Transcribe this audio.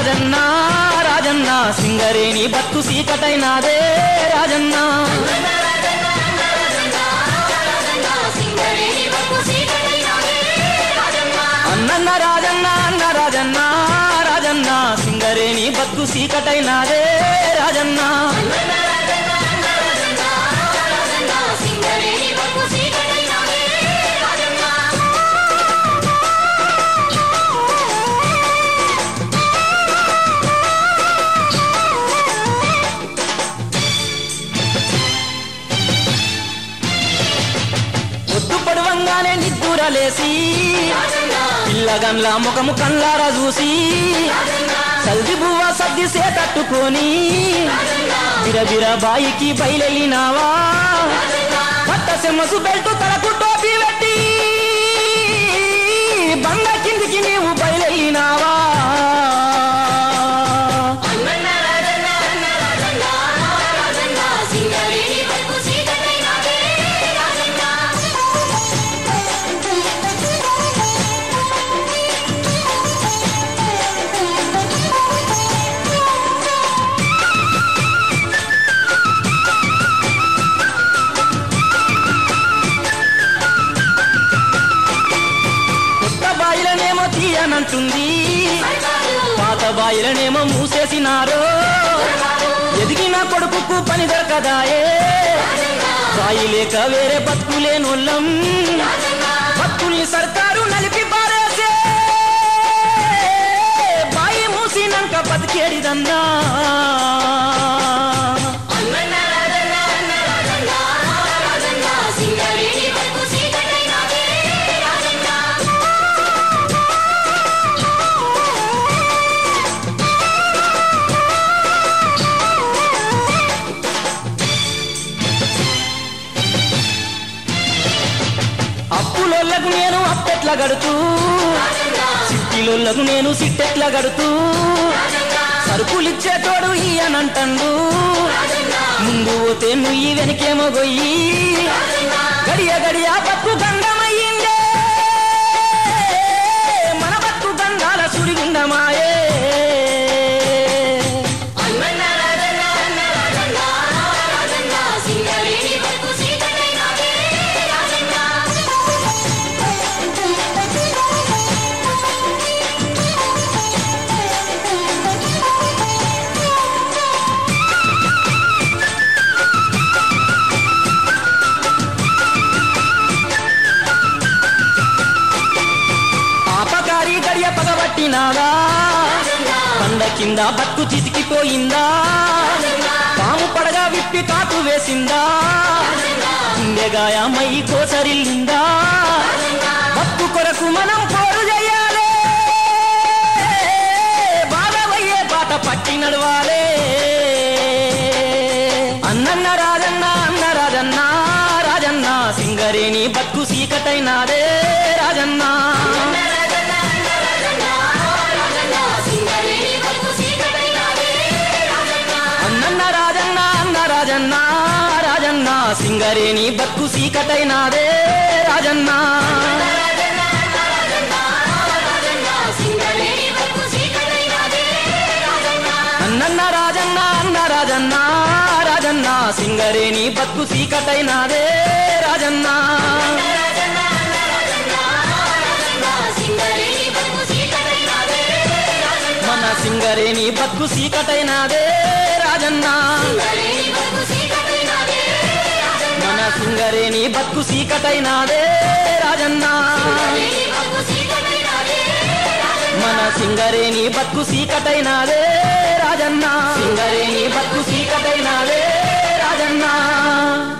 రాజన్న రాజన్న సింగరేణి బతు సీకటైనాదే రాజన్న అన్నన్న రాజన్న అన్న రాజన్న రాజన్న సింగరేణి బతు సీకటైనాదే రాజన్న పొద్దు పడువంగానే నిద్దురలేసి పిల్లగన్ల ముఖము కళ్ళారా చూసి సల్ది బువ్వ సర్ది సేతట్టుకొని బిరబిర బాయికి బయలెళ్ళినావా పట్ట సెమ్మసు బెల్టు తలకు టోపీ పెట్టి బండ కిందికి నీవు బయలెళ్ళినావా కొత్త బాయిలనేమో తీయనంటుంది పాత బాయిలనేమో మూసేసినారో ఎదిగిన కొడుకుకు పని దొరకదాయే బాయి లేక వేరే బతుకులేనోళ్ళం బతుకుల్ని సర్కారు నలిపి పారేసే బాయి మూసినాక బతికేడిదన్నా అప్పులోళ్ళకు నేను అప్పెట్ల గడుతూ సిట్టిలోళ్ళకు నేను సిట్టెట్ల గడుతూ సరుకులిచ్చేటోడు ఈయనంటండు ముందు పోతే నుయ్యి వెనకేమో గొయ్యి గడియ గడియ బతుకు గంగమయ్యిందే మన బతుకు గంగాల సుడిగుండమాయే పాపకారి గడియ పగబట్టినాదా బండ కింద బతుకు చితికిపోయిందా పాము పడగా విప్పి కాటు వేసిందా గుండెగాయమై కోసరిల్లిందా బతుకు కొరకు మనం పోరు చేయాలి బాధవయ్యే బాట పట్టి నడవాలే అన్నన్న రాజన్న అన్న రాజన్న రాజన్న సింగరేణి బతుకు సీకటైనాదే రాజన్న అన్నన్న రాజన్న అన్న రాజన్న రాజన్న సింగరేణి బతుకు సీకటైనాదే రాజన్న అన్నన్న రాజన్న అన్న రాజన్న రాజన్న సింగరేణి బతుకు సీకటైనాదే రాజన్న మన సింగరేణి బతుకు సీకటైనాదే రాజన్న మన సింగరేణి బతుకు సీకటైనాదే రాజన్న మన సింగరేణి బతుకు సీకటైనాదే రాజన్న సింగరేణి బతుకు సీకటైనాదే రాజన్న